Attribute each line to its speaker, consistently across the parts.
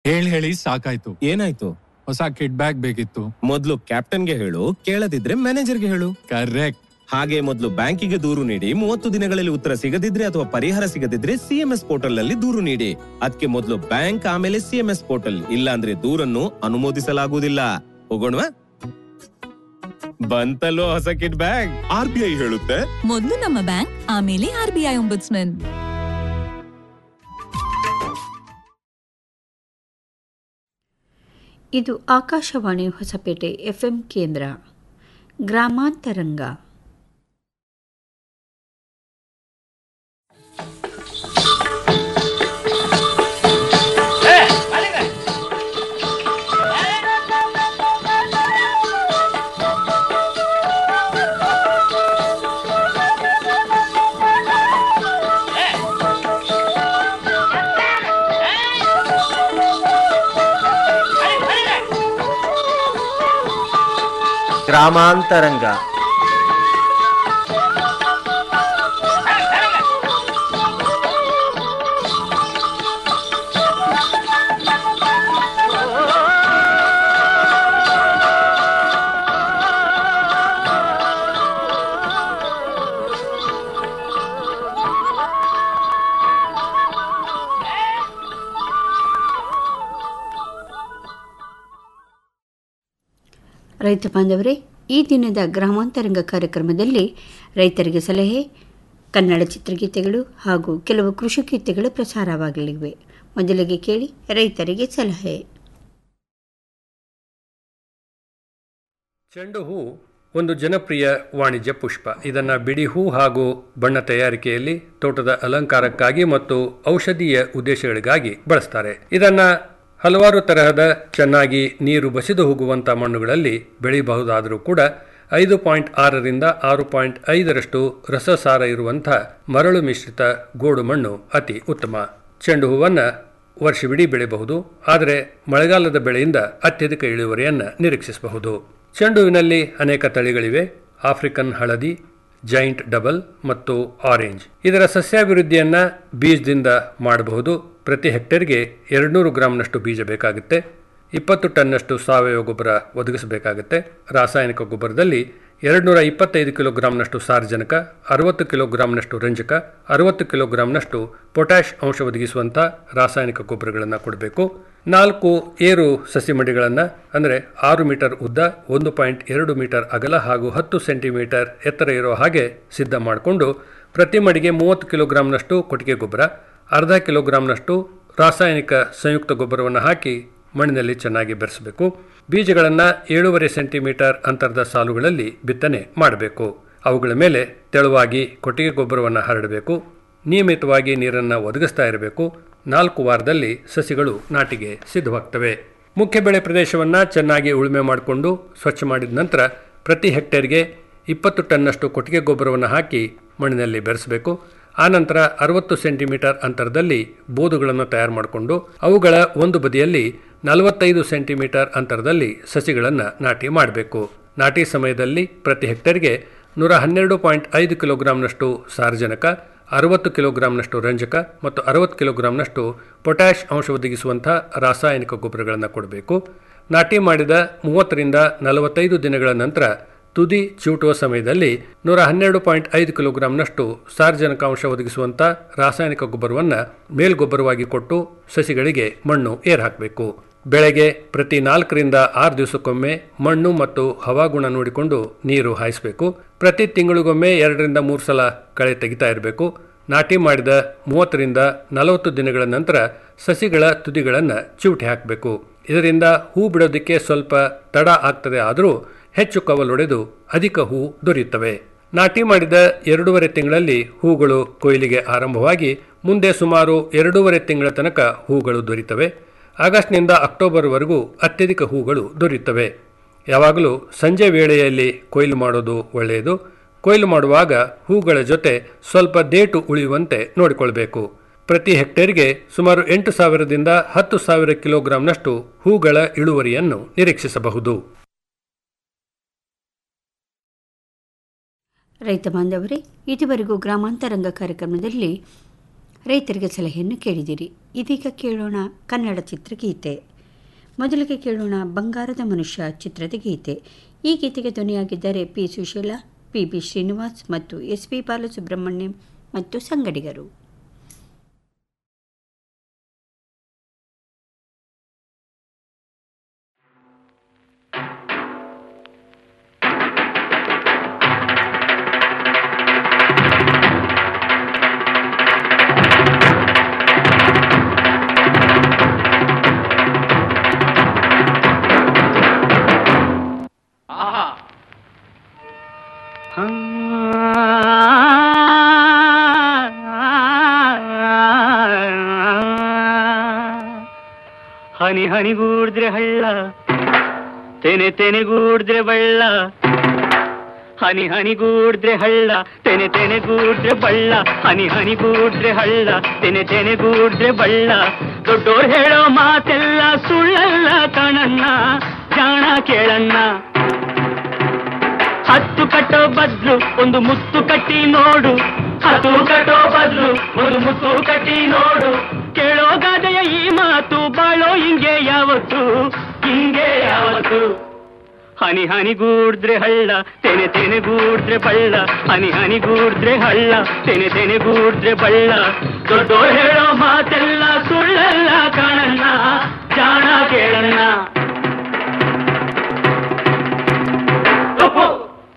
Speaker 1: ಹೇಳಿ ಹೇಳಿ ಸಾಕಾಯ್ತು
Speaker 2: ಏನಾಯ್ತು
Speaker 1: ಹೊಸ ಕಿಡ್ ಬ್ಯಾಗ್ ಬೇಕಿತ್ತು
Speaker 2: ಮೊದ್ಲು ಕ್ಯಾಪ್ಟನ್ಗೆ ಹೇಳು ಕೇಳದಿದ್ರೆ ಮ್ಯಾನೇಜರ್ಗೆ ಹೇಳು
Speaker 1: ಕರೆಕ್ಟ್
Speaker 2: ಹಾಗೆ ಮೊದಲು ಬ್ಯಾಂಕಿಗೆ ದೂರು ನೀಡಿ ಮೂವತ್ತು ದಿನಗಳಲ್ಲಿ ಉತ್ತರ ಸಿಗದಿದ್ರೆ ಅಥವಾ ಪರಿಹಾರ ಸಿಗದಿದ್ರೆ ಸಿಎಂಎಸ್ ಪೋರ್ಟಲ್ ನಲ್ಲಿ ದೂರು ನೀಡಿ ಅದಕ್ಕೆ ಮೊದಲು ಬ್ಯಾಂಕ್ ಆಮೇಲೆ ಸಿಎಂಎಸ್ ಪೋರ್ಟಲ್ ಇಲ್ಲ ಅಂದ್ರೆ ದೂರನ್ನು ಅನುಮೋದಿಸಲಾಗುವುದಿಲ್ಲ ಹೋಗೋಣವಾ ಬಂತಲ್ಲೋ ಹೊಸ kid bag
Speaker 3: R B I ಹೇಳುತ್ತೆ
Speaker 4: ಮೊದಲು ನಮ್ಮ ಬ್ಯಾಂಕ್ ಆಮೇಲೆ ಆರ್ ಬಿ ಐ ಒಂಬುಡ್ಸ್ಮನ್
Speaker 5: ಇದು ಆಕಾಶವಾಣಿ ಹೊಸಪೇಟೆ ಎಫ್ಎಂ ಕೇಂದ್ರ ಗ್ರಾಮಾಂತರಂಗ
Speaker 6: ಗ್ರಾಮಾಂತರಂಗ
Speaker 5: ರೈತ ಬಾಂಧವರೇ ಈ ದಿನದ ಗ್ರಾಮಾಂತರಂಗ ಕಾರ್ಯಕ್ರಮದಲ್ಲಿ ರೈತರಿಗೆ ಸಲಹೆ ಕನ್ನಡ ಚಿತ್ರಗೀತೆಗಳು ಹಾಗೂ ಕೆಲವು ಕೃಷಿ ಗೀತೆಗಳು ಪ್ರಸಾರವಾಗಲಿವೆ ಮೊದಲಿಗೆ ಕೇಳಿ ರೈತರಿಗೆ ಸಲಹೆ
Speaker 7: ಚೆಂಡು ಹೂ ಒಂದು ಜನಪ್ರಿಯ ವಾಣಿಜ್ಯ ಪುಷ್ಪ ಇದನ್ನು ಬಿಡಿ ಹೂ ಹಾಗೂ ಬಣ್ಣ ತಯಾರಿಕೆಯಲ್ಲಿ ತೋಟದ ಅಲಂಕಾರಕ್ಕಾಗಿ ಮತ್ತು ಔಷಧೀಯ ಉದ್ದೇಶಗಳಿಗಾಗಿ ಬಳಸ್ತಾರೆ ಇದನ್ನು ಹಲವಾರು ತರಹದ ಚೆನ್ನಾಗಿ ನೀರು ಬಸಿದು ಹೋಗುವಂಥ ಮಣ್ಣುಗಳಲ್ಲಿ ಬೆಳೆಯಬಹುದಾದರೂ ಕೂಡ ಐದು ಪಾಯಿಂಟ್ ಆರರಿಂದ ಆರು ಪಾಯಿಂಟ್ ಐದರಷ್ಟು ರಸಸಾರ ಇರುವಂಥ ಮರಳು ಮಿಶ್ರಿತ ಗೋಡು ಮಣ್ಣು ಅತಿ ಉತ್ತಮ ಚೆಂಡು ಹೂವನ್ನು ವರ್ಷವಿಡೀ ಬೆಳೆಯಬಹುದು ಆದರೆ ಮಳೆಗಾಲದ ಬೆಳೆಯಿಂದ ಅತ್ಯಧಿಕ ಇಳುವರಿಯನ್ನು ನಿರೀಕ್ಷಿಸಬಹುದು ಚೆಂಡುವಿನಲ್ಲಿ ಅನೇಕ ತಳಿಗಳಿವೆ ಆಫ್ರಿಕನ್ ಹಳದಿ ಜೈಂಟ್ ಡಬಲ್ ಮತ್ತು ಆರೆಂಜ್ ಇದರ ಸಸ್ಯಾಭಿವೃದ್ಧಿಯನ್ನ ಬೀಜದಿಂದ ಮಾಡಬಹುದು ಪ್ರತಿ ಹೆಕ್ಟೇರ್ಗೆ ಎರಡುನೂರು ಗ್ರಾಂನಷ್ಟು ಬೀಜ ಬೇಕಾಗುತ್ತೆ ಇಪ್ಪತ್ತು ಟನ್ನಷ್ಟು ಸಾವಯವ ಗೊಬ್ಬರ ಒದಗಿಸಬೇಕಾಗುತ್ತೆ ರಾಸಾಯನಿಕ ಗೊಬ್ಬರದಲ್ಲಿ ಎರಡುನೂರ ಇಪ್ಪತ್ತೈದು ಕಿಲೋಗ್ರಾಂನಷ್ಟು ಸಾರಜನಕ ಅರವತ್ತು ಕಿಲೋಗ್ರಾಂನಷ್ಟು ರಂಜಕ ಅರವತ್ತು ಕಿಲೋಗ್ರಾಂನಷ್ಟು ಪೊಟ್ಯಾಷ್ ಅಂಶ ಒದಗಿಸುವಂಥ ರಾಸಾಯನಿಕ ಗೊಬ್ಬರಗಳನ್ನು ಕೊಡಬೇಕು ನಾಲ್ಕು ಏರು ಸಸಿಮಡಿಗಳನ್ನು ಅಂದರೆ ಆರು ಮೀಟರ್ ಉದ್ದ ಒಂದು ಪಾಯಿಂಟ್ ಎರಡು ಮೀಟರ್ ಅಗಲ ಹಾಗೂ ಹತ್ತು ಸೆಂಟಿಮೀಟರ್ ಎತ್ತರ ಇರೋ ಹಾಗೆ ಸಿದ್ಧ ಮಾಡಿಕೊಂಡು ಪ್ರತಿ ಮಡಿಗೆ ಮೂವತ್ತು ಕಿಲೋಗ್ರಾಂನಷ್ಟು ಕೊಟ್ಟಿಗೆ ಗೊಬ್ಬರ ಅರ್ಧ ಕಿಲೋಗ್ರಾಂನಷ್ಟು ರಾಸಾಯನಿಕ ಸಂಯುಕ್ತ ಗೊಬ್ಬರವನ್ನು ಹಾಕಿ ಮಣ್ಣಿನಲ್ಲಿ ಚೆನ್ನಾಗಿ ಬೆರೆಸಬೇಕು ಬೀಜಗಳನ್ನು ಏಳೂವರೆ ಸೆಂಟಿಮೀಟರ್ ಅಂತರದ ಸಾಲುಗಳಲ್ಲಿ ಬಿತ್ತನೆ ಮಾಡಬೇಕು ಅವುಗಳ ಮೇಲೆ ತೆಳುವಾಗಿ ಕೊಟ್ಟಿಗೆ ಗೊಬ್ಬರವನ್ನು ಹರಡಬೇಕು ನಿಯಮಿತವಾಗಿ ನೀರನ್ನು ಒದಗಿಸ್ತಾ ಇರಬೇಕು ನಾಲ್ಕು ವಾರದಲ್ಲಿ ಸಸಿಗಳು ನಾಟಿಗೆ ಸಿದ್ಧವಾಗ್ತವೆ ಮುಖ್ಯ ಬೆಳೆ ಪ್ರದೇಶವನ್ನು ಚೆನ್ನಾಗಿ ಉಳುಮೆ ಮಾಡಿಕೊಂಡು ಸ್ವಚ್ಛ ಮಾಡಿದ ನಂತರ ಪ್ರತಿ ಹೆಕ್ಟೇರ್ಗೆ ಇಪ್ಪತ್ತು ಟನ್ನಷ್ಟು ಕೊಟ್ಟಿಗೆ ಗೊಬ್ಬರವನ್ನು ಹಾಕಿ ಮಣ್ಣಿನಲ್ಲಿ ಬೆರೆಸಬೇಕು ಆನಂತರ ಅರವತ್ತು ಸೆಂಟಿಮೀಟರ್ ಅಂತರದಲ್ಲಿ ಬೋದುಗಳನ್ನು ತಯಾರು ಮಾಡಿಕೊಂಡು ಅವುಗಳ ಒಂದು ಬದಿಯಲ್ಲಿ ನಲವತ್ತೈದು ಸೆಂಟಿಮೀಟರ್ ಅಂತರದಲ್ಲಿ ಸಸಿಗಳನ್ನು ನಾಟಿ ಮಾಡಬೇಕು ನಾಟಿ ಸಮಯದಲ್ಲಿ ಪ್ರತಿ ಹೆಕ್ಟೇರ್ಗೆ ನೂರ ಹನ್ನೆರಡು ಪಾಯಿಂಟ್ ಐದು ಕಿಲೋಗ್ರಾಂನಷ್ಟು ಸಾರಜನಕ ಅರವತ್ತು ಕಿಲೋಗ್ರಾಂನಷ್ಟು ರಂಜಕ ಮತ್ತು ಅರವತ್ತು ಕಿಲೋಗ್ರಾಂನಷ್ಟು ಪೊಟ್ಯಾಷ್ ಅಂಶ ಒದಗಿಸುವಂಥ ರಾಸಾಯನಿಕ ಗೊಬ್ಬರಗಳನ್ನು ಕೊಡಬೇಕು ನಾಟಿ ಮಾಡಿದ ಮೂವತ್ತರಿಂದ ನಲವತ್ತೈದು ದಿನಗಳ ನಂತರ ತುದಿ ಚಿವುಟುವ ಸಮಯದಲ್ಲಿ ನೂರ ಹನ್ನೆರಡು ಪಾಯಿಂಟ್ ಐದು ಕಿಲೋಗ್ರಾಂನಷ್ಟು ಸಾರಜನಕಾಂಶ ಒದಗಿಸುವಂಥ ರಾಸಾಯನಿಕ ಗೊಬ್ಬರವನ್ನು ಮೇಲ್ಗೊಬ್ಬರವಾಗಿ ಕೊಟ್ಟು ಸಸಿಗಳಿಗೆ ಮಣ್ಣು ಏರ್ ಹಾಕಬೇಕು ಬೆಳೆಗೆ ಪ್ರತಿ ನಾಲ್ಕರಿಂದ ಆರು ದಿವಸಕ್ಕೊಮ್ಮೆ ಮಣ್ಣು ಮತ್ತು ಹವಾಗುಣ ನೋಡಿಕೊಂಡು ನೀರು ಹಾಯಿಸಬೇಕು ಪ್ರತಿ ತಿಂಗಳಿಗೊಮ್ಮೆ ಎರಡರಿಂದ ಮೂರು ಸಲ ಕಳೆ ತೆಗಿತಾ ಇರಬೇಕು ನಾಟಿ ಮಾಡಿದ ಮೂವತ್ತರಿಂದ ನಲವತ್ತು ದಿನಗಳ ನಂತರ ಸಸಿಗಳ ತುದಿಗಳನ್ನು ಚಿವುಟಿ ಹಾಕಬೇಕು ಇದರಿಂದ ಹೂ ಬಿಡೋದಕ್ಕೆ ಸ್ವಲ್ಪ ತಡ ಆಗ್ತದೆ ಆದರೂ ಹೆಚ್ಚು ಕವಲೊಡೆದು ಅಧಿಕ ಹೂ ದೊರೆಯುತ್ತವೆ ನಾಟಿ ಮಾಡಿದ ಎರಡೂವರೆ ತಿಂಗಳಲ್ಲಿ ಹೂಗಳು ಕೊಯ್ಲಿಗೆ ಆರಂಭವಾಗಿ ಮುಂದೆ ಸುಮಾರು ಎರಡೂವರೆ ತಿಂಗಳ ತನಕ ಹೂಗಳು ದೊರೆಯುತ್ತವೆ ಆಗಸ್ಟ್ನಿಂದ ಅಕ್ಟೋಬರ್ವರೆಗೂ ಅತ್ಯಧಿಕ ಹೂಗಳು ದೊರೆಯುತ್ತವೆ ಯಾವಾಗಲೂ ಸಂಜೆ ವೇಳೆಯಲ್ಲಿ ಕೊಯ್ಲು ಮಾಡೋದು ಒಳ್ಳೆಯದು ಕೊಯ್ಲು ಮಾಡುವಾಗ ಹೂಗಳ ಜೊತೆ ಸ್ವಲ್ಪ ದೇಟು ಉಳಿಯುವಂತೆ ನೋಡಿಕೊಳ್ಬೇಕು ಪ್ರತಿ ಹೆಕ್ಟೇರ್ಗೆ ಸುಮಾರು ಎಂಟು ಸಾವಿರದಿಂದ ಹತ್ತು ಸಾವಿರ ಕಿಲೋಗ್ರಾಂನಷ್ಟು ಹೂಗಳ ಇಳುವರಿಯನ್ನು ನಿರೀಕ್ಷಿಸಬಹುದು
Speaker 5: ರೈತ ಬಾಂಧವರೇ ಇದುವರೆಗೂ ಗ್ರಾಮಾಂತರಂಗ ಕಾರ್ಯಕ್ರಮದಲ್ಲಿ ರೈತರಿಗೆ ಸಲಹೆಯನ್ನು ಕೇಳಿದಿರಿ ಇದೀಗ ಕೇಳೋಣ ಕನ್ನಡ ಚಿತ್ರಗೀತೆ ಮೊದಲಿಗೆ ಕೇಳೋಣ ಬಂಗಾರದ ಮನುಷ್ಯ ಚಿತ್ರದ ಗೀತೆ ಈ ಗೀತೆಗೆ ಧ್ವನಿಯಾಗಿದ್ದಾರೆ P Susheela P B Srinivas ಮತ್ತು ಎಸ್ ಪಿ ಬಾಲಸುಬ್ರಹ್ಮಣ್ಯಂ ಮತ್ತು ಸಂಗಡಿಗರು
Speaker 3: ಹನಿ ಹನಿಗೂಡಿದ್ರೆ ಹಳ್ಳ ತೆನೆ ತೆನೆಗೂಡಿದ್ರೆ ಬಳ್ಳ ಹನಿ ಹನಿಗೂಡಿದ್ರೆ ಹಳ್ಳ ತೆನೆ ತೆನೆಗೂಡಿದ್ರೆ ಬಳ್ಳ ಹನಿ ಹನಿಗೂಡಿದ್ರೆ ಹಳ್ಳ ತೆನೆ ತೆನೆಗೂಡಿದ್ರೆ ಬಳ್ಳ ದೊಡ್ಡೋರ್ ಹೇಳೋ ಮಾತೆಲ್ಲ ಸುಳ್ಳಲ್ಲ ಕಣಣ್ಣ ಜಾಣ ಕೇಳಣ್ಣ ಹತ್ತು ಕಟ್ಟೋ ಬದ್ಲು ಒಂದು ಮುತ್ತು ಕಟ್ಟಿ ನೋಡು ಹತ್ತು ಕಟ್ಟೋ ಬದ್ಲು ಒಂದು ಮುತ್ತು ಕಟ್ಟಿ ನೋಡು ಕೇಳೋ ಗಾದೆಯ ಈ ಮಾತು ಬಾಳೋ ಹಿಂಗೆ ಯಾವತ್ತು ಹಿಂಗೆ ಯಾವತ್ತು ಹನಿ ಹನಿಗೂಡಿದ್ರೆ ಹಳ್ಳ ತೆನೆ ತೆನೆಗೂಡಿದ್ರೆ ಬಳ್ಳ ಹನಿ ಹನಿಗೂಡಿದ್ರೆ ಹಳ್ಳ ತೆನೆ ತೆನೆಗೂಡಿದ್ರೆ ಬಳ್ಳ ದೊಡ್ಡೋರ್ ಹೇಳೋ ಮಾತೆಲ್ಲ ಸುಳ್ಳಲ್ಲ ಕಾಣಣ್ಣ ಜಾಣ ಕೇಳಣ್ಣ ತಪ್ಪು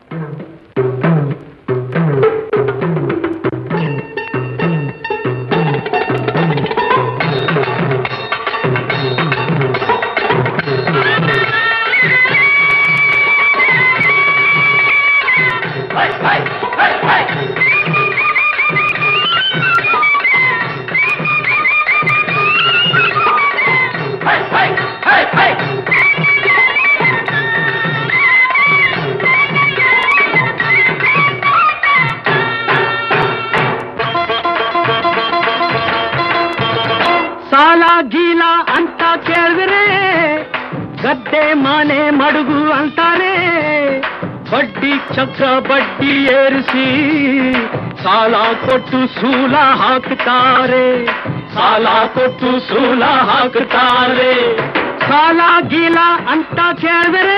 Speaker 3: ಸಾಲ ಗೀಲ ಅಂತ ಕೇಳಿದ್ರೆ ಗದ್ದೆ ಮನೆ ಮಡುಗು ಅಂತಾರೆ ಬಡ್ಡಿ ಚಕ್ರ ಬಡ್ಡಿ ಏರಿಸಿ ಸಾಲ ಕೊಟ್ಟು ಸೂಲ ಹಾಕ್ತಾರೆ ಸಾಲ ಕೊಟ್ಟು ಸೂಲ ಹಾಕ್ತಾರೆ ಸಾಲ ಗೀಲ ಅಂತ ಕೇಳಿದ್ರೆ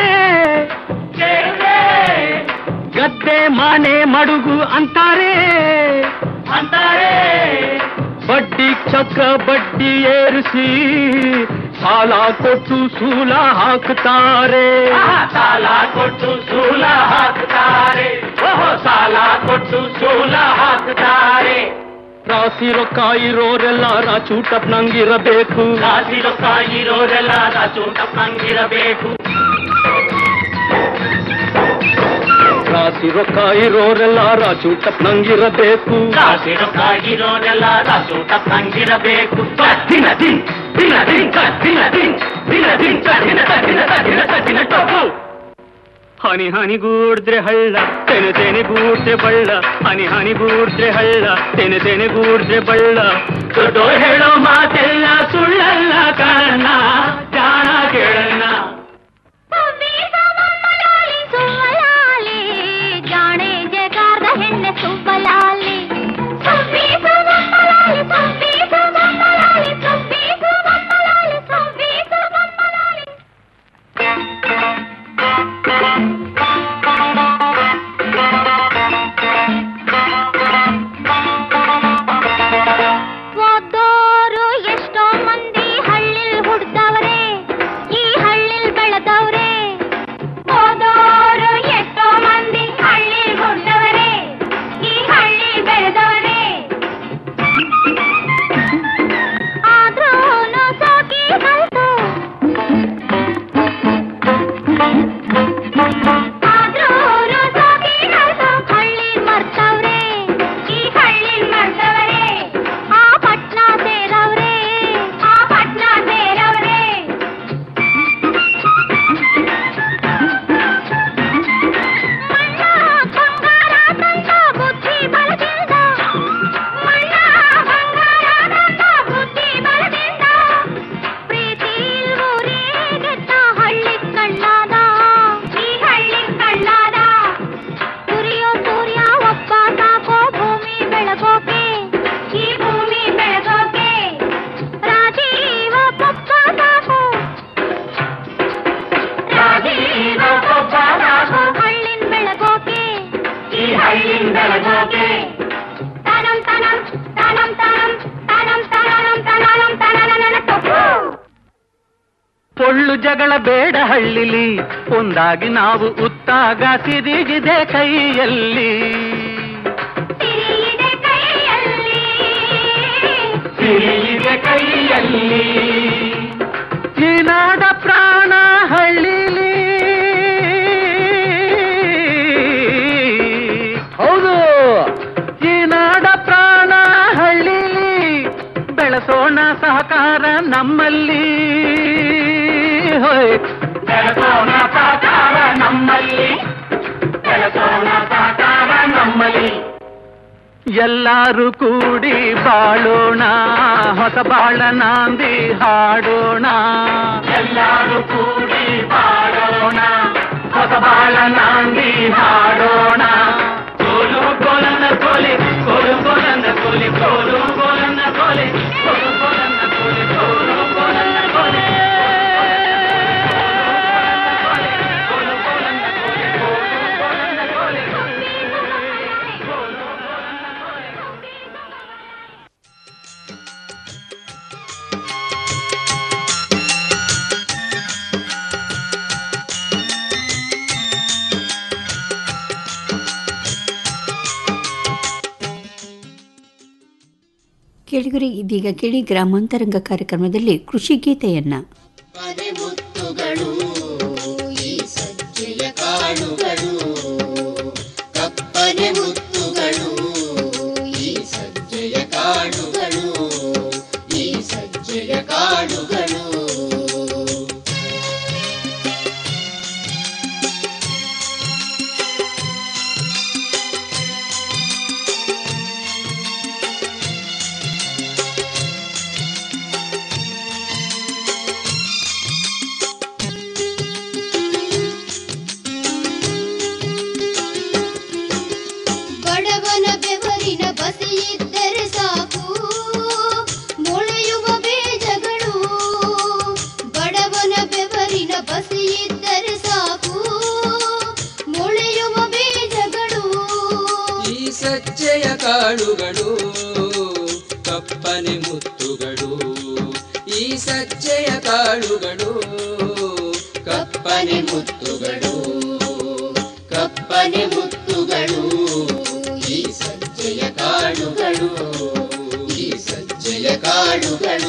Speaker 3: ಗದ್ದೆ ಮನೆ ಮಡುಗು ಅಂತಾರೆ ಅಂತಾರೆ ಬಡ್ಡಿ ಚಕ್ರ ಬಡ್ಡಿ ಏರಿಸಿ ಸಾಲ ಕೊಟ್ಟು ಸೂಲ ಹಾಕ್ತಾರೆ ಸಾಲ ಕೊಟ್ಟು ಸೂಲ ಹಾಕ್ತಾರೆ ಓಹೋ ಸಾಲ ಕೊಟ್ಟು ಸೂಲ ಹಾಕ್ತಾರೆ ರಾಸಿ ರೊಕ್ಕ ಇರೋರೆಲ್ಲ ರಾಚೂಟಪ್ ನಂಗಿರಬೇಕು ರಾಸಿ ರೊಕ್ಕ ಇರೋರೆಲ್ಲ ರಾಚೂಟಪ್ ನಂಗಿರಬೇಕು ರಾಸಿ ರೊಕ್ಕ ಇರೋರೆಲ್ಲ ರಾಚೂಟಪ್ ನಂಗಿರಬೇಕು ರಾಸಿ ರೊಕ್ಕ ಇರೋರೆಲ್ಲ ರಾಚೂಟಪ್ ನಂಗಿರಬೇಕು ದಿನ ದಿನ್ ದಿನ ದಿನ್ ದಿನ ದಿನ್ ದಿನ ದಿನ್ ದಿನ ದಿನ ದಿನ ದಿನ ಟೊಪ್ಪು ಹನಿ ಹನಿಗೂಡಿದ್ರೆ ಹಳ್ಳ ತೆನೆ ತೆನೆಗೂಡಿದ್ರೆ ಬಳ್ಳ ಹನಿ ಹನಿಗೂಡಿದ್ರೆ ಹಳ್ಳ ತೆನೆ ತೆನೆಗೂಡಿದ್ರೆ ಬಳ್ಳ ದೊಡ್ಡೋರ್ ಹೇಳೋ ಮಾತೆಲ್ಲ ಸುಳ್ಳಲ್ಲ ಕಾರಣ ಜಾಣ ಕೇಳಣ್ಣ
Speaker 6: ಜಾಣೆ ಜಗಾರ್ದ ಹೆಣ್ಣೆ ಸುಬ್ಬಲಾಲಿ ಸುಬ್ಬಿ ಸುಬ್ಬಲಾಲಿ ಸುಬ್ಬಿ ಸುಬ್ಬಲಾಲಿ ಸುಬ್ಬಿ ಸುಬ್ಬಲಾಲಿ ಸುಬ್ಬಿ ಸುಬ್ಬಲಾಲಿ ಓದೋರು ಎಷ್ಟೋ ಮಂದಿ ಹಳ್ಳಿಲ್ ಹುಡ್ದ
Speaker 3: ಪೊಳ್ಳು ಜಗಳ ಬೇಡ ಹಳ್ಳಿಲಿ ಒಂದಾಗಿ ನಾವು ಉತ್ತಾಗ ಸಿರಿಗಿದೆ ಕೈಯಲ್ಲಿ
Speaker 6: ಸಿರಿಯಿದೆ ಕೈಯಲ್ಲಿ
Speaker 3: ಸಿರಿಯಿದೆ ಕೈಯಲ್ಲಿ ಈ ನಾಡ ಪ್ರಾಣ ಹಳ್ಳಿಲಿ ಹೌದು ಈ ನಾಡ ಪ್ರಾಣ ಹಳ್ಳಿಲಿ ಬೆಳೆಸೋಣ ಸಹಕಾರ ನಮ್ಮಲ್ಲಿ ಹೋಯ್ ಬೆಳೆಸೋಣ ಸಹಕಾರ ನಮ್ಮಲ್ಲಿ ಬೆಳೆಸೋಣ ಸಹಕಾರ ನಮ್ಮಲ್ಲಿ ಎಲ್ಲರೂ ಕೂಡಿ ಬಾಳೋಣ ಹೊಸ ಬಾಳ ನಾಂದಿ ಹಾಡೋಣ ಎಲ್ಲರೂ ಕೂಡಿ ಬಾಳೋಣ ಹೊಸ ಬಾಳ ನಾಂದಿ ಹಾಡೋಣ ಕೋಲು ಕೋಲನ ಕೋಲೆ ಕೋಲು ಕೋಲನ ಕೋಲೆ ಕೋಲು ಕೋಲನ ಕೋಲೆ ಕೋಲು ಕೋಲನ ಕೋಲೆ ಕೋಲು ಕೋಲನ ಕೋಲೆ
Speaker 5: ಕೇಳಿಗರೆ ಇದೀಗ ಕೇಳಿ ಗ್ರಾಮಾಂತರಂಗ ಕಾರ್ಯಕ್ರಮದಲ್ಲಿ ಕೃಷಿ ಗೀತೆಯನ್ನ
Speaker 8: ಮುತ್ತುಗಳು ಈ ಸಜ್ಜೆಯ ಕಾಳುಗಳು ಕಪ್ಪನೆ ಮುತ್ತುಗಳು ಈ ಸಜ್ಜೆಯ ಕಾಳುಗಳು ಈ ಸಜ್ಜೆಯ ಕಾಳುಗಳು ಬಡವನ ಬೆವರಿನ ಬಸಿಯಿದ್ದರೆ ಸಾಕು ಮೊಳೆಯುವ ಬೀಜಗಳು ಬಡವನ ಬೆವರಿನ ಬಸಿಯಿದ್ದರೆ ಸಾಕು ಮೊಳೆಯುವ ಬೀಜಗಳು
Speaker 9: ಈ ಸಜ್ಜೆಯ ಕಾಳುಗಳು ಕಪ್ಪನೆ ಮುತ್ತುಗಳು ಈ ಸಜ್ಜೆಯ ಕಾಳುಗಳು ಕಪ್ಪನೆ ಮುತ್ತುಗಳು
Speaker 8: ಕಪ್ಪನೆ ಮುತ್ತುಗಳು ಈ ಸಜ್ಜೆಯ ಕಾಳುಗಳು ಈ ಸಜ್ಜೆಯ ಕಾಳುಗಳು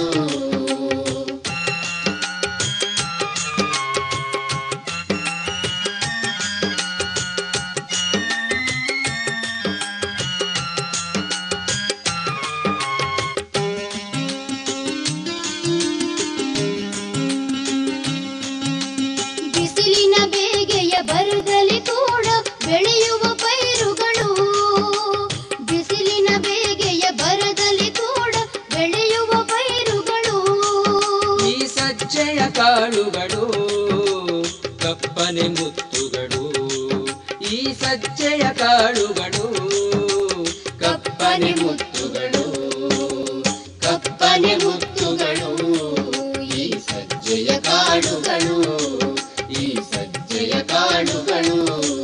Speaker 8: ಬಿಸಿಲಿನ ಬೇಗೆಯ ಬರದಲ್ಲಿ ಕೂಡ ಬೆಳೆಯುವ ಪೈರುಗಳು ಬಿಸಿಲಿನ ಬೇಗೆಯ ಬರದಲ್ಲಿ ಕೂಡ ಬೆಳೆಯುವ ಪೈರುಗಳು
Speaker 9: ಈ ಸಜ್ಜೆಯ ಕಾಳುಗಳು ಕಪ್ಪನೆ ಮುತ್ತುಗಳು ಈ ಸಜ್ಜೆಯ ಕಾಳುಗಳು ಕಪ್ಪನೆ ಮುತ್ತುಗಳು
Speaker 8: ಕಪ್ಪನೆ ಮುತ್ತುಗಳು ಈ ಸಜ್ಜೆಯ ಕಾಳುಗಳು ಈ ಸಜ್ಜೆಯ ಕಾಳುಗಳು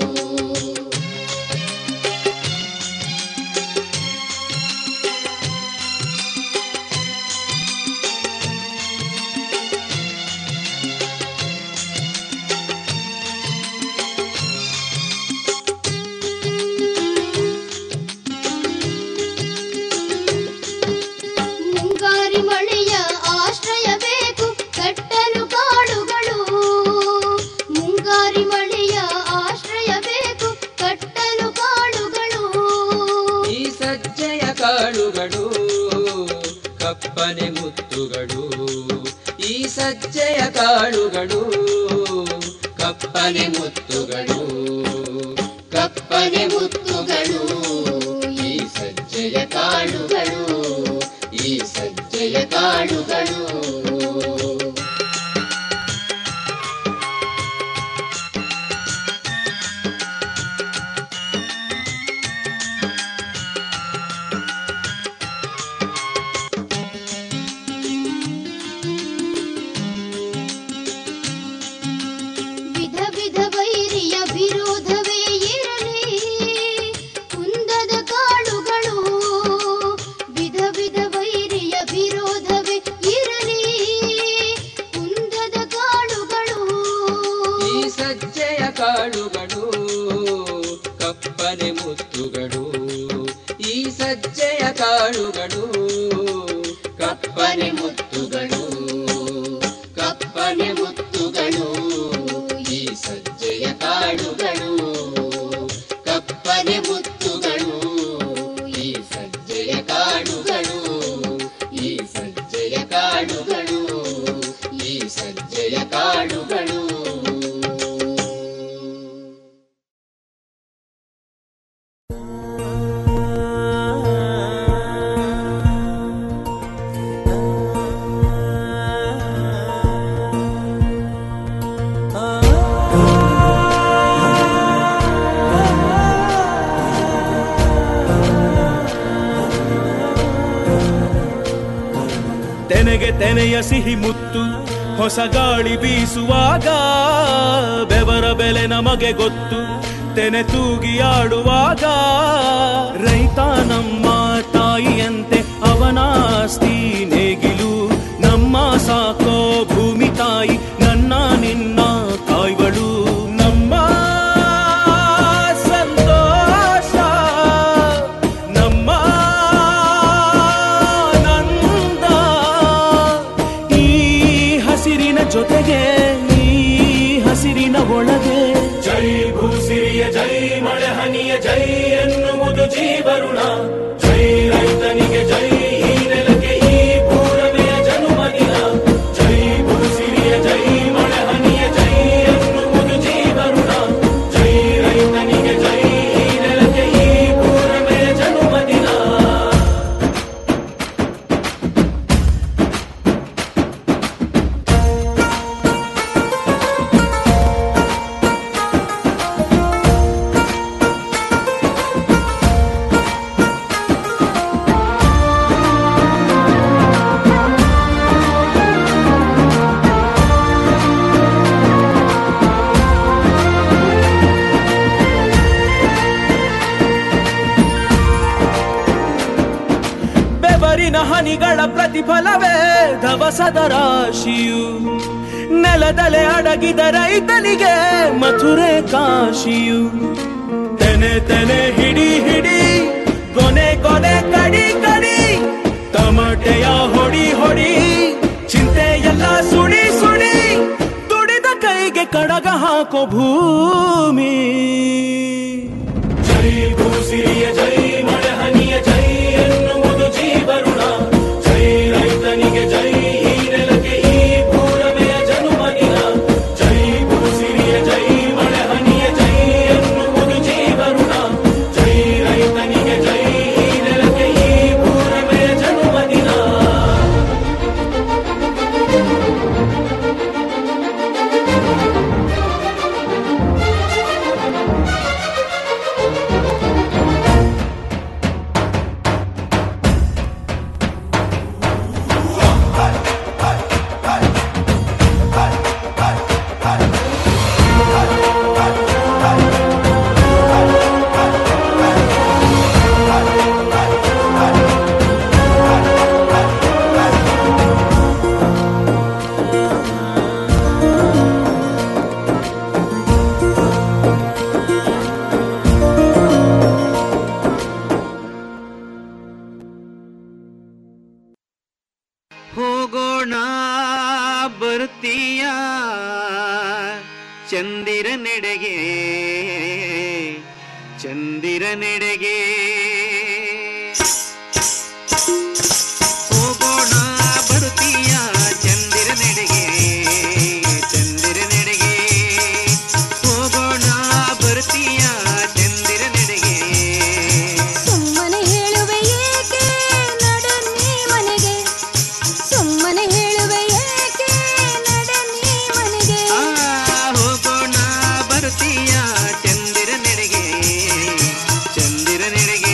Speaker 8: ಮುಂಗಾರಿ ಮಳೆಯ ಆಶ್ರಯ ಬೇಕು ಕಟ್ಟಲು ಕಾಡುಗಳು ಮುಂಗಾರಿ ಮಳೆಯ ಆಶ್ರಯ ಬೇಕು ಕಟ್ಟಲು ಕಾಡುಗಳು
Speaker 9: ಈ ಸಜ್ಜೆಯ ಕಾಳುಗಳು ಕಪ್ಪನೆ ಮುತ್ತುಗಳು ಈ ಸಜ್ಜೆಯ ಕಾಳುಗಳು ಕಪ್ಪನೆ ಮುತ್ತುಗಳು
Speaker 8: ಕಪ್ಪನೆ ಮುತ್ತುಗಳು ಈ ಸಜ್ಜೆಯ ಕಾಳುಗಳು ಈ ಸಜ್ಜೆಯ ಕಾಳುಗಳು ವಿಧ ವಿಧ ವೈರಿಯ ವಿರೋಧವೇ ಇರಲಿ ಕುಂದದ ಕಾಳುಗಳು ವಿಧ ವಿಧ ವೈರಿಯ ವಿರೋಧವೇ ಇರಲಿ
Speaker 9: ಕಾಳುಗಳು ಕಪ್ಪನೆ ಮುತ್ತುಗಳು ಈ ಸಜ್ಜೆಯ ಕಾಳುಗಳು ಕಪ್ಪನೆ ಮುತ್ತುಗಳು ಕಪ್ಪನೆ ಮುತ್ತುಗಳು ಈ ಸಜ್ಜೆಯ ಕಾಳುಗಳು ಕಪ್ಪನೆ ಮುತ್ತುಗಳು ಈ ಸಜ್ಜೆಯ ಕಾಳುಗಳು ಈ ಸಜ್ಜೆಯ ಕಾಳುಗಳು ಈ ಸಜ್ಜೆಯ ಕಾಳುಗಳು
Speaker 10: ತೆನೆಗೆ ತೆನೆಯ ಸಿಹಿ ಮುತ್ತು ಹೊಸ ಗಾಳಿ ಬೀಸುವಾಗ ಬೆವರ ಬೆಲೆ ನಮಗೆ ಗೊತ್ತು ತೆನೆ ತೂಗಿ ಆಡುವಾಗ ರೈತ ನಮ್ಮ ತಾಯಿಯಂತೆ ಅವನಾಸ್ತಿ ನೇಗಿಲು ನಮ್ಮ ಸಾಕೋ ಭೂಮಿ ತಾಯಿ ನನ್ನ ನಿನ್ನ ತಾಯ್ಗಳು ನಮ್ಮ ಸಂತೋಷ ನಮ್ಮ ನಂದ ಈ ಹಸಿರಿನ ಜೊತೆಗೆ ಈ ಹಸಿರಿನ ಒಳಗೆ ಜೈ ಭೂಸಿರಿಯ ಜೈ ಮಳೆ ಹನಿಯ ಜೈ ಎನ್ನುವುದು ಜೀವರುಣ ಜೈ ರೈತನಿಗೆ ಜೈ ಈ ನೆಲಕ್ಕೆ ಈ ಪೂರವೆಯ ಜನುಮದಿನ ಜೈ ಭೂಸಿರಿಯ ಜೈ ಮಳೆ ಹನಿಯ ಜೈ ಎನ್ನುವುದು ಜೀವರುಣ ಜೈ ರೈತನಿಗೆ ಜೈ ಈ ನೆಲಕ್ಕೆ ಈ ಪೂರವೆಯ ಜನುಮದಿನ ಬೆವರಿನ ಹನಿಗಳ ಪ್ರತಿಫಲವೇ ಧವಸದ ರಾಶಿಯು ನೆಲದಲೆ ಅಡಗಿದ ರೈತನಿಗೆ ಮಥುರೆ ಕಾಶಿಯು ತೆನೆ ತೆನೆ ಹಿಡಿ ಹಿಡಿ ಕೊನೆ ಕೊನೆ ಕಡಿ ಕಡಿ ತಮಟೆಯ ಹೊಡಿ ಹೊಡಿ ಚಿಂತೆ ಎಲ್ಲ ಸುಡಿ ಸುಡಿ ದುಡಿದ ಕೈಗೆ ಕಡಗ ಹಾಕೋ ಭೂಮಿ ಜೈ ಭೂಸಿರಿಯ ಜೈ ಮಳೆ ಹನಿಯ ಜೈ ಎನ್ನುವುದು ಜೀವರುಣ ಜೈ ರೈತನಿಗೆ ಜೈ ಈ ನೆಲಕ್ಕೆ ಈ ಪೂರವೆಯ ಜನುಮದಿನ ಜೈ ಭೂಸಿರಿಯ ಜೈ ಮಳೆ ಹನಿಯ ಜೈ ಎನ್ನುವುದು ಜೀವರುಣ ಜೈ ರೈತನಿಗೆ ಜೈ ಈ ನೆಲಕ್ಕೆ ಈ ಪೂರವೆಯ ಜನುಮದಿನ
Speaker 11: ಹೋಗೋಣ ಬರ್ತೀಯ ಚಂದಿರ ನೆಡೆಗೆ ಚಂದಿರ ನೆಡೆಗೆ ಹೋಗೋಣ ಬರ್ತೀಯ ಚಂದಿರ ನೆಡೆಗೆ ಚಂದಿರ ನೆಡೆಗೆ ಹೋಗೋಣ ಬರ್ತೀಯ ಚಂದಿರ ನೆಡೆಗೆ
Speaker 6: ಸುಮ್ಮನೆ ಹೇಳುವೆ ಏಕೆ ನಡನ್ನಿ ಮನೆಗೆ ಸುಮ್ಮನೆ ಹೇಳುವೆ ಏಕೆ ನಡನ್ನಿ ಮನೆಗೆ
Speaker 11: ಆ, ಹೋಗೋಣ ಬರ್ತೀಯ ಚಂದಿರ ನೆಡೆಗೆ ಚಂದಿರ ನೆಡೆಗೆ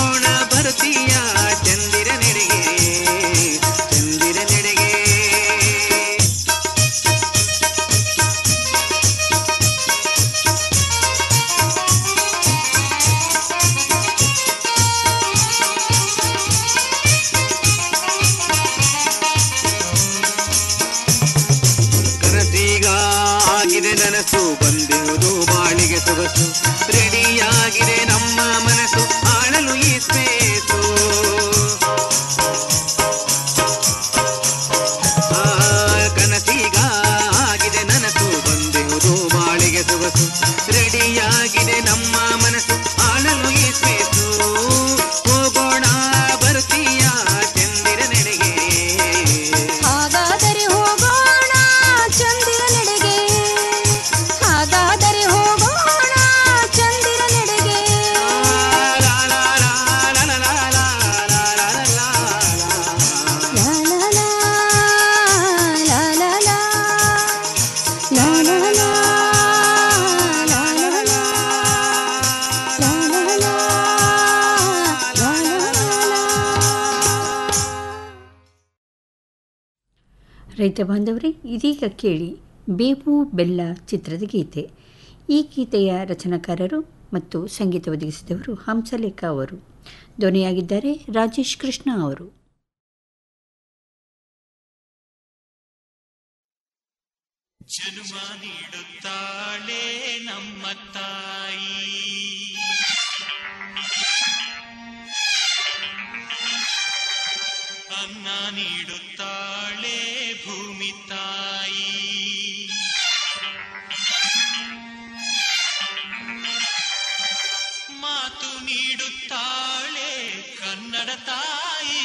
Speaker 11: ಹೋಗೋಣ ಬರ್ತೀಯ ಚಂದಿರ ನೆಡೆಗೆ ಚಂದಿರ ನೆಡೆಗೆ ಕನಸೀಗ ಆಗಿದೆ ನನಸು ಬಂದಿರುವುದು ಬಾಳಿಗೆ ಸೊಗಸು ರೆಡಿಯಾಗಿದೆ ನಮ್ಮ ಮನಸ್ಸು ಆಳಲು ಈ ಸ್ಪೇಸು ಆ, ಕನಸೀಗ ಆಗಿದೆ ನನಸು ಬಂದಿರುವುದು ಬಾಳಿಗೆ ಸೊಗಸು ರೆಡಿಯಾಗಿದೆ ನಮ್ಮ ಮನಸ್ಸು ಆಳಲು ಈ ಸ್ಪೇಸು ಹೋಗೋಣ ಬರ್ತೀಯ ಚಂದಿರ ನೆಡೆಗೆ
Speaker 6: ಹಾಗಾದರೆ ಹೋಗೋಣ ಚಂದಿರ ನೆಡೆಗೆ ಹಾಗಾದರೆ ಹೋಗೋಣ ಚಂದಿರ ನೆಡೆಗೆ ಲಾ ಲಾ ಲಾ, ಲಾ ಲಾ ಲಾ, ಲಾ ಲಾ ಲಾ, ಲಾ ಲಾ ಲಾ, ಲಾ ಲಾ ಲಾ, ಲಾ ಲಾ ಲಾ.
Speaker 5: ರೈತ ಬಾಂಧವರೇ ಇದೀಗ ಕೇಳಿ ಬೇವು ಬೆಲ್ಲ ಚಿತ್ರದ ಗೀತೆ ಈ ಗೀತೆಯ ರಚನಾಕಾರರು ಮತ್ತು ಸಂಗೀತ ಒದಗಿಸಿದವರು ಹಂಸಲೇಖ ಅವರು ಧ್ವನಿಯಾಗಿದ್ದಾರೆ ರಾಜೇಶ್ ಕೃಷ್ಣ ಅವರು
Speaker 10: ಜನ್ಮ ನೀಡುತ್ತಾಳೆ ನಮ್ಮ ತಾಯಿ ಅನ್ನ ನೀಡುತ್ತಾಳೆ ಭೂಮಿ ತಾಯಿ ಮಾತು ನೀಡುತ್ತಾಳೆ ಕನ್ನಡ ತಾಯಿ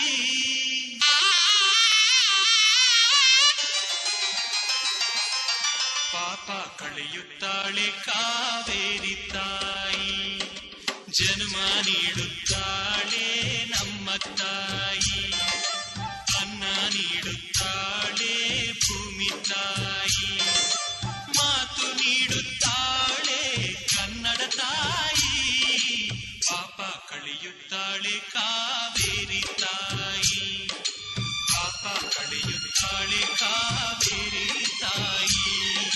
Speaker 10: ಪಾಪ ಕಳೆಯುತ್ತಾಳೆ ಕಾವೇರಿ ತಾಯಿ ಜನ್ಮ ನೀಡುತ್ತಾಳೆ ನಮ್ಮ ತಾಯಿ ಅನ್ನ ನೀಡುತ್ತಾಳೆ ಭೂಮಿ ತಾಯಿ ಮಾತು ನೀಡುತ್ತಾಳೆ ಕನ್ನಡ ತಾಯಿ ಪಾಪ ಕಳೆಯುತ್ತಾಳೆ ಕಾವೇರಿ ತಾಯಿ ಪಾಪ ಕಳೆಯುತ್ತಾಳೆ ಕಾವೇರಿ ತಾಯಿ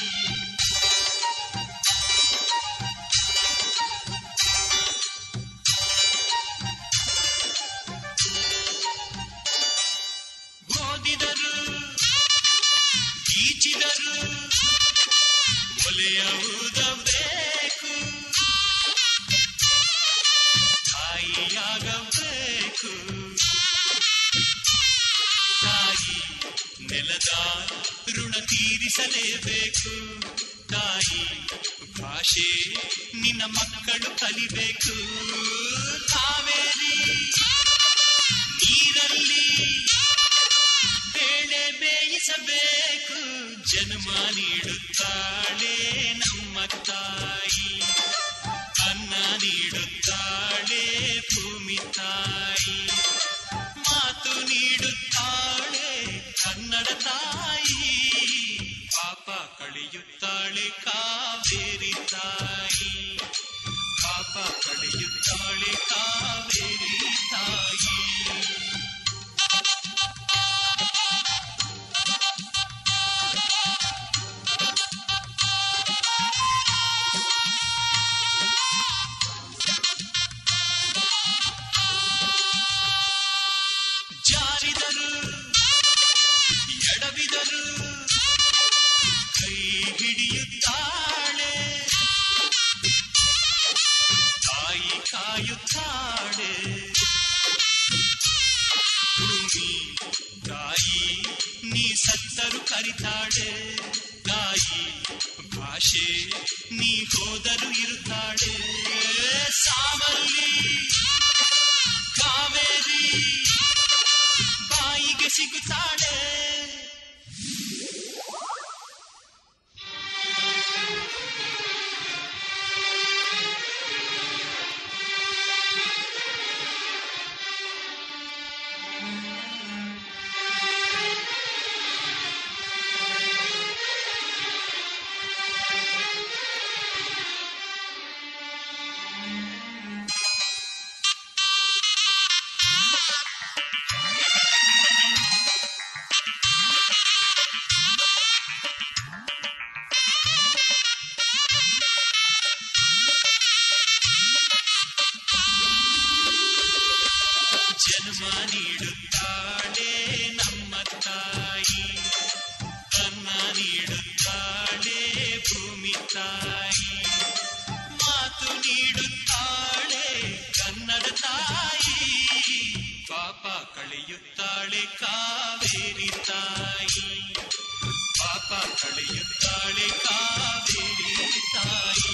Speaker 10: ಓದಿದರು ಈಚಿದರು ಒಲೆಯುವುದಬೇಕು ತಾಯಿಯಾಗಬೇಕು ತಾಯಿ ನೆಲದ ಋಣ ತೀರಿಸಲೇಬೇಕು ತಾಯಿ ಭಾಷೆ ನಿನ್ನ ಮಕ್ಕಳು ಕಲಿಬೇಕು ಕಾವೇರಿ ನೀರಲ್ಲಿ ಬೇಳೆ ಬೇಯಿಸಬೇಕು ಜನ್ಮ ನೀಡುತ್ತಾಳೆ ನಮ್ಮ ತಾಯಿ ಅನ್ನ ನೀಡುತ್ತಾಳೆ ಭೂಮಿ ತಾಯಿ ಮಾತು ನೀಡುತ್ತಾಳೆ ಕನ್ನಡ ತಾಯಿ ಪಾಪ ಕಳೆಯುತ್ತಾಳೆ ಕಾವೇರಿ ತಾಯಿ ಪಾಪ ಕಳೆಯುತ್ತಾಳೆ ಕಾವೇರಿ ತಾಯಿ ಜಾರಿದರು ಎಡವಿದರು ಕೈ ಹಿಡಿಯುತ್ತಾಳೆ ತಾಯಿ ಕಾಯುತ್ತಾಳೆ ಭೂಮಿ ತಾಯಿ ನೀ ಸತ್ತರು ಕರಿತಾಳೆ ತಾಯಿ ಭಾಷೆ ನೀ ಹೋದರು ಇರುತ್ತಾಳೆ ಸಾವಲ್ಲಿ ಕಾವೇರಿ ಬಾಯಿಗೆ ಸಿಗುತ್ತಾಳೆ
Speaker 12: ಜನ್ಮ ನೀಡುತ್ತಾಳೆ ನಮ್ಮ ತಾಯಿ ಅನ್ನ ನೀಡುತ್ತಾಳೆ ಭೂಮಿ ತಾಯಿ ಮಾತು ನೀಡುತ್ತಾಳೆ ಕನ್ನಡ ತಾಯಿ ಪಾಪ ಕಳೆಯುತ್ತಾಳೆ ಕಾವೇರಿ ತಾಯಿ ಪಾಪ ಕಳೆಯುತ್ತಾಳೆ ಕಾವೇರಿ ತಾಯಿ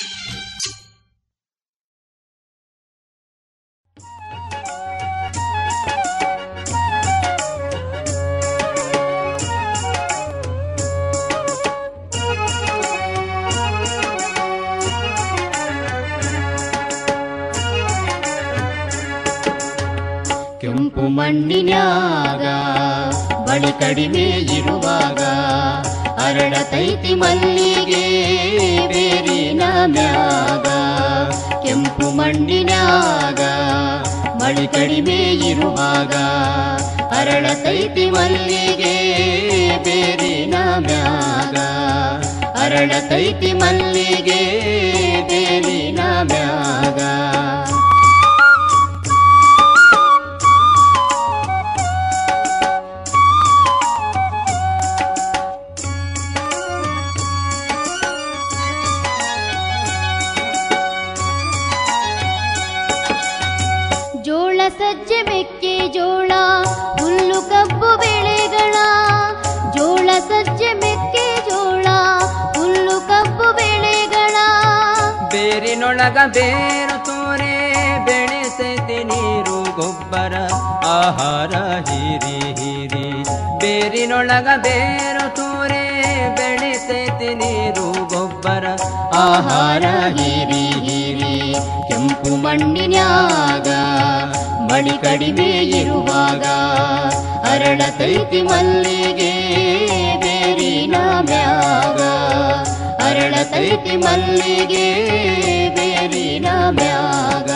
Speaker 9: ಕೆಂಪು ಮಣ್ಣಿನ್ಯಾಗ ಬಳಿ ಕಡಿಮೆ ಇರುವಾಗ ಅರಳತೈತಿ ಮಲ್ಲಿಗೆ ಬೇರಿನ ಮ್ಯಾಗ ಕೆಂಪು ಮಣ್ಣಿನ್ಯಾಗ ಮಳಿ ಕಡಿಮೆ ಇರುವಾಗ ಅರಳತೈತಿ ಮಲ್ಲಿಗೆ ಬೇರಿನ ಮ್ಯಾಗ ಅರಳತೈತಿ ಮಲ್ಲಿಗೆ ಬೇರಿನ ಮ್ಯಾಗ
Speaker 8: ಜೋಳ ಸಜ್ಜೆ ಮೆಕ್ಕೆ ಜೋಳ ಹುಲ್ಲು ಕಬ್ಬು ಬೆಳೆಗಳ ಜೋಳ ಸಜ್ಜೆ ಮೆಕ್ಕೆ ಜೋಳ ಹುಲ್ಲು ಕಬ್ಬು ಬೆಳೆಗಳ
Speaker 13: ಬೇರಿನೊಳಗ ಬೇರು ತೋರೆ ಬೆಳೆಸೈತಿ ನೀರು ಗೊಬ್ಬರ ಆಹಾರ ಹೀರಿ ಹೀರಿ ಬೇರಿನೊಳಗ ಬೇರು ತೋರೆ ಬೆಳೆಸೈತಿ ನೀರು ಗೊಬ್ಬರ
Speaker 9: ಆಹಾರ ಹೀರಿ ಹೀರಿ ಕೆಂಪು ಮಣ್ಣಿನ್ಯಾಗ ಮಳಿ ಕಡಿಮೆ ಇರುವಾಗ ಅರಳತೈತಿ ಮಲ್ಲಿಗೆ ಬೇರಿನ ಮ್ಯಾಗ ಅರಳತೈತಿ ಮಲ್ಲಿಗೆ ಬೇರಿನ ಮ್ಯಾಗ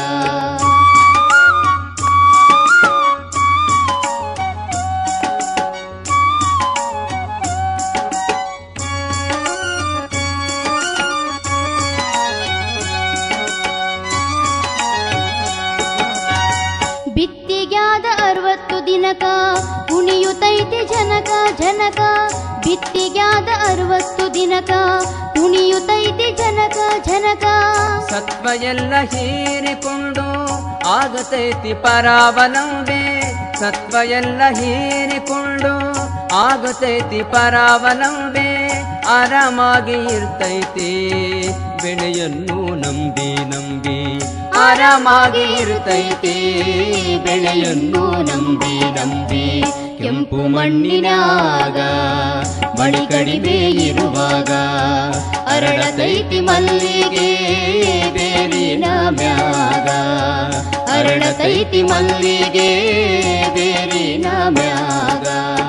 Speaker 8: ಬಿತ್ತಿಗ್ಯಾದ ಅರವತ್ತು ದಿನಕ ಕುಣಿಯುತ್ತೈತಿ ಜನಕ ಜನಕ ಬಿತ್ತಿಗ್ಯಾದ ಅರವತ್ತು ದಿನಕ ಕುಣಿಯುತ್ತೈತಿ ಜನಕ ಜನಕ
Speaker 13: ಸತ್ವ ಎಲ್ಲ ಹೀರಿಕೊಂಡು ಆಗತೈತಿ ಪರಾವಲಂಬೆ ಸತ್ವ ಎಲ್ಲ ಹೀರಿಕೊಂಡು ಆಗತೈತಿ ಪರಾವಲಂಬೆ ಆರಾಮಾಗಿ ಇರ್ತೈತಿ ಬೆಳೆಯನ್ನು ನಂಬಿ ನಂಬಿ
Speaker 9: ಆರಾಮಾಗಿ ಇರ್ತೈತಿ ಬೆಳೆಯನ್ನು ನಂಬಿ ನಂಬಿ ಕೆಂಪು ಮಣ್ಣಿನಾಗ ಮಳಿ ಕಡಿಮೆ ಇರುವಾಗ ಅರಳತೈತಿ ಮಲ್ಲಿಗೆ ಬೇರಿನ ಮ್ಯಾಗ ಅರಳತೈತಿ ಮಲ್ಲಿಗೆ ಬೇರಿನ ಮ್ಯಾಗ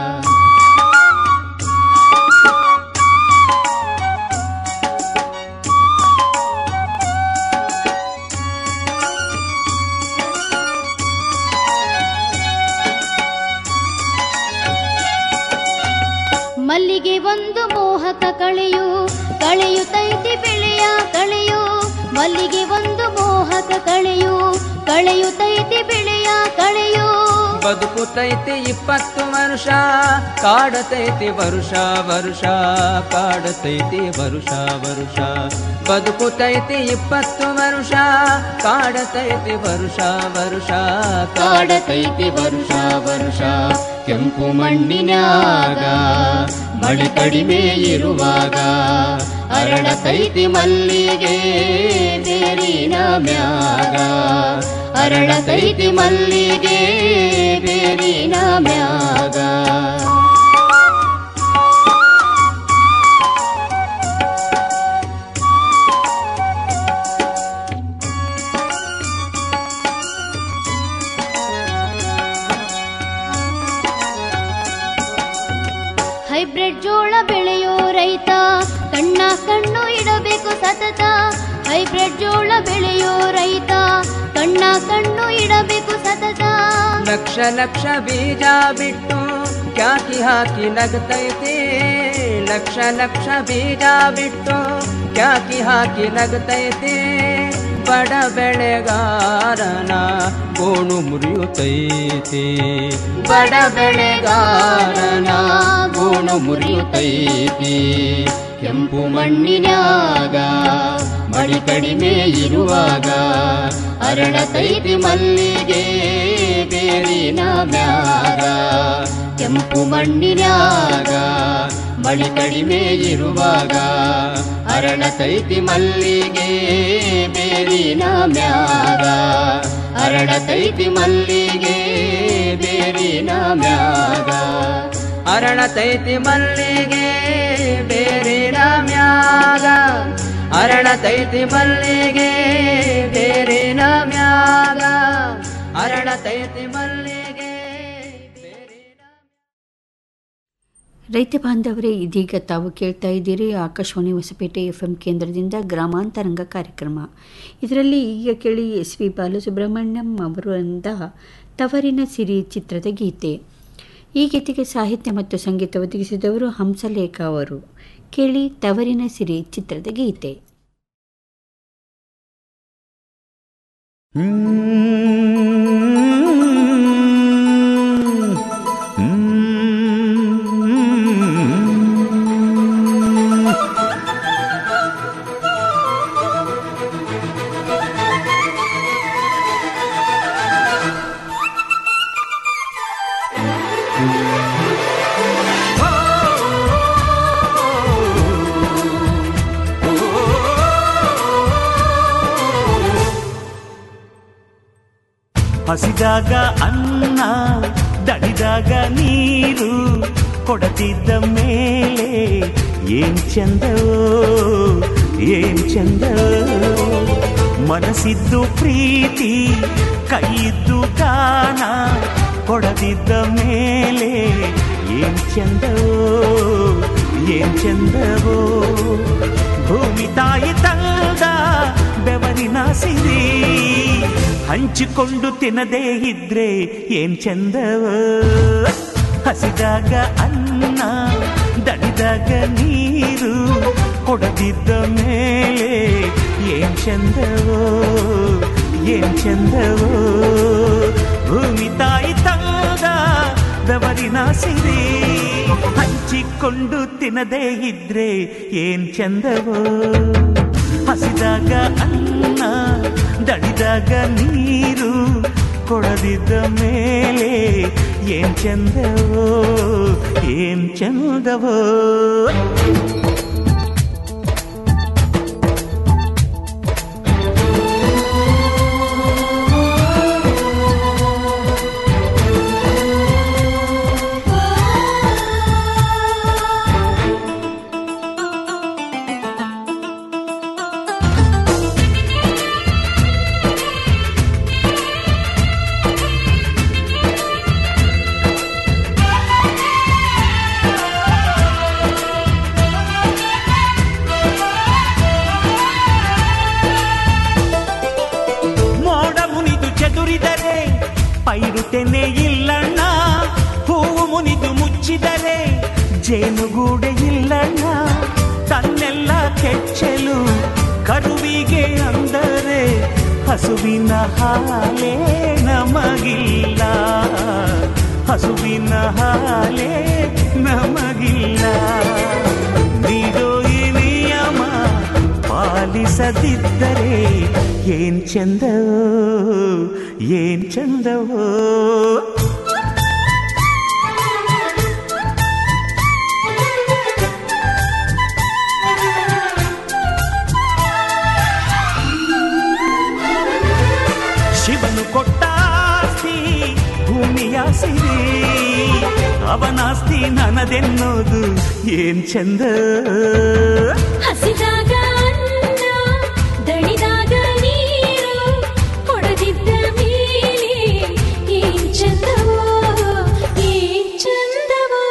Speaker 8: ಮಲ್ಲಿಗೆ ಒಂದು ಮೋಹಕ ಕಳೆಯು ಕಳೆಯುತ್ತೈತಿ ಬೆಳೆಯ ಕಳೆಯು ಮಲ್ಲಿಗೆ ಒಂದು ಮೋಹಕ ಕಳೆಯು ಕಳೆಯುತ್ತೈತಿ ಬೆಳೆಯ ಕಳೆಯು
Speaker 13: ಬದುಕುತೈತಿ ಇಪ್ಪತ್ತು ವರ್ಷ ಕಾಡತೈತಿ ವರುಷ ವರುಷ ಕಾಡತೈತಿ ವರುಷ ವರುಷ ಬದುಕುತೈತಿ ಇಪ್ಪತ್ತು ವರ್ಷ ಕಾಡತೈತಿ ವರುಷ ವರುಷ
Speaker 9: ಕಾಡತೈತಿ ವರುಷ ವರುಷ ಕೆಂಪು ಮಣ್ಣಿನಾಗ ಮಳಿ ಕಡಿಮೆ ಇರುವಾಗ ಅರಳತೈತಿ ಮಲ್ಲಿಗೆ ಬೇರಿನ ಮ್ಯಾಗ ಅರಳತೈತಿ ಮಲ್ಲಿಗೆ ಬೇರಿನ ಮ್ಯಾಗ
Speaker 8: ಹೈಬ್ರಿಡ್ ಜೋಳ ಬೆಳೆಯೋ ರೈತ ಕಣ್ಣ ಕಣ್ಣು ಇಡಬೇಕು ಸತತ ಹೈಬ್ರಿಡ್ ಜೋಳ ಬೆಳೆಯೋ ರೈತ ಕಣ್ಣ ಕಣ್ಣು ಇಡಬೇಕು ಸತತ
Speaker 13: ಲಕ್ಷ ಲಕ್ಷ ಬೀಜ ಬಿಟ್ಟು ಕ್ಯಾಕಿ ಹಾಕಿ ನಗತೈತೆ ಲಕ್ಷ ಲಕ್ಷ ಬೀಜ ಬಿಟ್ಟು ಕ್ಯಾಕಿ ಹಾಕಿ ನಗತೈತೆ ಬಡ ಬೆಳೆಗಾರನ ಗೋಣು ಮುರಿಯುತ್ತೈತೆ ಬಡ ಬೆಳೆಗಾರನ ಗೋಣು ಮುರಿಯುತ್ತೈತಿ ಕೆಂಪು ಮಣ್ಣಿನ್ಯಾಗ ಮಳಿ ಕಡಿಮೆ ಇರುವಾಗ ಅರಳತೈತಿ ಮಲ್ಲಿಗೆ ಬೇರಿನ ಮ್ಯಾಗ ಕೆಂಪು ಮಣ್ಣಿನ್ಯಾಗ ಮಳಿ ಕಡಿಮೆ ಇರುವಾಗ ಅರಳತೈತಿ ಮಲ್ಲಿಗೆ ಬೇರಿನ ಮ್ಯಾಗ ಅರಳತೈತಿ ಮಲ್ಲಿಗೆ ಬೇರಿನ ಮ್ಯಾಗ ಅರಳತೈತಿ ಮಲ್ಲಿಗೆ ಬೇರಿನ ಮ್ಯಾಗ ಅರಳತೈತಿ ಮಲ್ಲಿಗೆ ಬೇರಿನ ಮ್ಯಾಗ ಅರಳತೈತಿ ಮಲ್ಲಿಗೆ
Speaker 5: ರೈತ ಬಾಂಧವರೇ ಇದೀಗ ತಾವು ಕೇಳ್ತಾ ಇದ್ದೀರಿ ಆಕಾಶವಾಣಿ ಹೊಸಪೇಟೆ ಎಫ್ ಎಂ ಕೇಂದ್ರದಿಂದ ಗ್ರಾಮಾಂತರಂಗ ಕಾರ್ಯಕ್ರಮ ಇದರಲ್ಲಿ ಈಗ ಕೇಳಿ ಎಸ್ ವಿ ಬಾಲಸುಬ್ರಹ್ಮಣ್ಯಂ ಅವರಿಂದ ತವರಿನ ಸಿರಿ ಚಿತ್ರದ ಗೀತೆ ಈ ಗೀತೆಗೆ ಸಾಹಿತ್ಯ ಮತ್ತು ಸಂಗೀತ ಒದಗಿಸಿದವರು ಹಂಸಲೇಖ ಅವರು ಕೇಳಿ ತವರಿನ ಸಿರಿ ಚಿತ್ರದ ಗೀತೆ
Speaker 14: ಹಸಿದಾಗ ಅನ್ನ ದಣಿದಾಗ ನೀರು ಕೊಡತಿದ್ದ ಮೇಲೆ ಏನ್ ಚಂದವೋ ಏನ್ ಚಂದವೋ ಮನಸ್ಸಿದ್ದು ಪ್ರೀತಿ ಕೈಯಿದ್ದು ಗಾನ ಕೊಡದಿದ್ದ ಮೇಲೆ ಏನ್ ಚಂದವೋ ಏನ್ ಚಂದವೋ ಭೂಮಿ ತಾಯಿ ತಂದ ಬೆವರಿನ ಸಿರಿ ಹಂಚಿಕೊಂಡು ತಿನ್ನದೇ ಇದ್ರೆ ಏನ್ ಚಂದವ ಹಸಿದಾಗ ಅನ್ನ ದಣಿದಾಗ ನೀರು ಕೊಡದಿದ್ದ ಮೇಲೆ ಏನ್ ಚಂದವೋ ಏನ್ ಚಂದವೋ ಭೂಮಿ ತಾಯಿ ತಂದ ಬೆವರಿನ ಸಿರಿ ಹಂಚಿಕೊಂಡು ತಿನ್ನದೇ ಇದ್ರೆ ಏನ್ ಚಂದವೋ ಹಸಿದಾಗ ಅನ್ನ ದಣಿದಾಗ ನೀರು ಕೊಡದಿದ್ದ ಮೇಲೆ ಏನ್ ಚಂದವೋ ಏನ್ ಚಂದವೋ ಮೋಡ ಮುನಿದು ಚದುರಿದರೆ ಪೈರುತೆನೆ ಇಲ್ಲಣ್ಣ ಹೂವು ಮುನಿದು ಮುಚ್ಚಿದರೆ ಜೇನುಗೂಡೆ ಇಲ್ಲಣ್ಣ ತನ್ನೆಲ್ಲ ಕೆಚ್ಚಲು ಕರುವಿಗೆ ಅಂದರೆ ಹಸುವಿನ ಹಾಲೇ ನಮಗಿಲ್ಲ ಹಸುವಿನ ಹಾಲೇ ನಮಗಿಲ್ಲ ನೀಡೋ ಈ ನಿಯಮ ಪಾಲಿಸದಿದ್ದರೆ ಏನ್ ಚಂದವೋ ಏನ್ ಚಂದವೋ ಶಿವನು ಕೊಟ್ಟಾಸ್ತಿ ಭೂಮಿಯ ಸಿರಿ ಅವನಾಸ್ತಿ ನನದೆನ್ನೋದು ಏನ್ ಚಂದ
Speaker 6: ಹಸಿದಾಗ ಅನ್ನ ದಣಿದಾಗ ನೀರು ಕೊಡದಿದ್ದ ಮೇಲೆ ಏನ್ ಚಂದವೋ ಏನ್ ಚಂದವೋ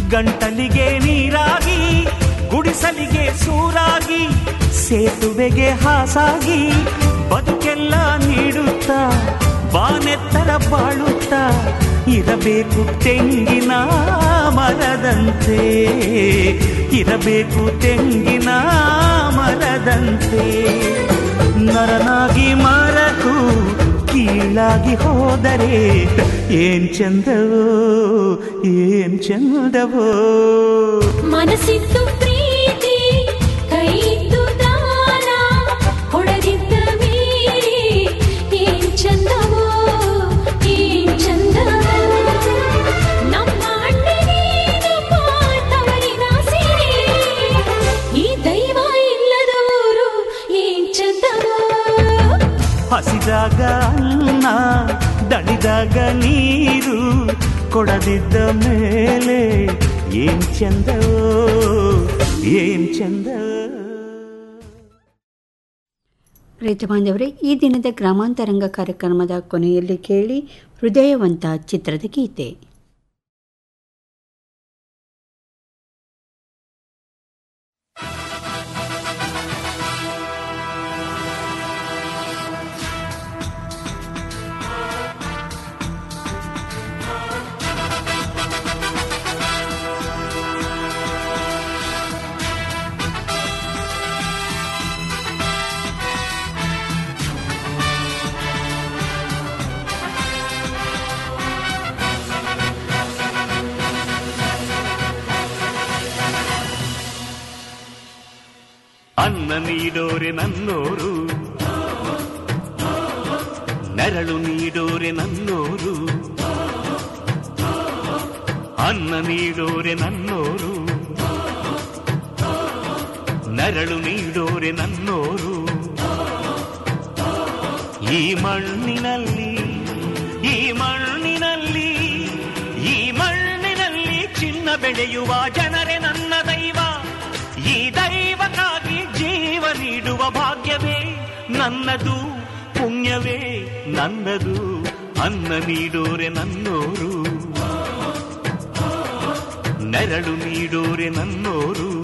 Speaker 14: ಗಂಟಲಿಗೆ ನೀರಾಗಿ ಗುಡಿಸಲಿಗೆ ಸೂರಾಗಿ ಸೇತುವೆಗೆ ಹಾಸಾಗಿ ಬದುಕೆಲ್ಲ ನೀಡುತ್ತಾ ಬಾನೆತ್ತರ ಬಾಳುತ್ತಾ ಇರಬೇಕು ತೆಂಗಿನ ಮರದಂತೆ ಇರಬೇಕು ತೆಂಗಿನ ಮರದಂತೆ ನರನಾಗಿ ಮರಕು ಕೀಳಾಗಿ ಹೋದರೆ ಏನ್ ಚಂದವೋ ಏನ್ ಚಂದವೋ
Speaker 6: ಮನಸ್ಸಿತ್ತು ಪ್ರೀತಿ ಕೈಯಿತ್ತು ದಾನ ಹೊಡೆದಿದ್ದ ಮೀರಿ ಏನ್ ಚಂದವೋ ಏನ್ ಚಂದವೋ ನಮ್ಮ ಅಣ್ಣನೇನಪ್ಪ ತವರಿನ ಸಿರಿ ಈ ದೈವ ಇಲ್ಲದ ಊರು ಏನ್ ಚಂದವೋ
Speaker 14: ಹಸಿದಾಗ ಅನ್ನ ದಣಿದಾಗ ನೀರು ಕೊಡದಿದ್ದ ಮೇಲೆ ಏನ್ ಚಂದವೋ ಏನ್ ಚಂದವೋ
Speaker 5: ರೈತ ಬಾಂಧವರೇ ಈ ದಿನದ ಗ್ರಾಮಾಂತರಂಗ ಕಾರ್ಯಕ್ರಮದ ಕೊನೆಯಲ್ಲಿ ಕೇಳಿ ಹೃದಯವಂತ ಚಿತ್ರದ ಗೀತೆ
Speaker 14: ಅನ್ನ ನೀಡೋರೆ ನನ್ನೋರು ನೆರಳು ನೀಡೋರೆ ನನ್ನೋರು ಅನ್ನ ನೀಡೋರೆ ನನ್ನೋರು ನೆರಳು ನೀಡೋರೆ ನನ್ನೋರು ಈ ಮಣ್ಣಿನಲ್ಲಿ ಈ ಮಣ್ಣಿನಲ್ಲಿ ಈ ಮಣ್ಣಿನಲ್ಲಿ ಚಿನ್ನ ಬೆಳೆಯುವ ಜನರೇ ನನ್ನ ದೈವ ಈ ದೈವಕ್ಕಾಗಿ ಜೀವ ನೀಡುವ ಭಾಗ್ಯವೇ ನನ್ನದು ಪುಣ್ಯವೇ ನನ್ನದು ಅನ್ನ ನೀಡೋರೆ ನನ್ನೋರು ನೆರಳು ನೀಡೋರೆ ನನ್ನೋರು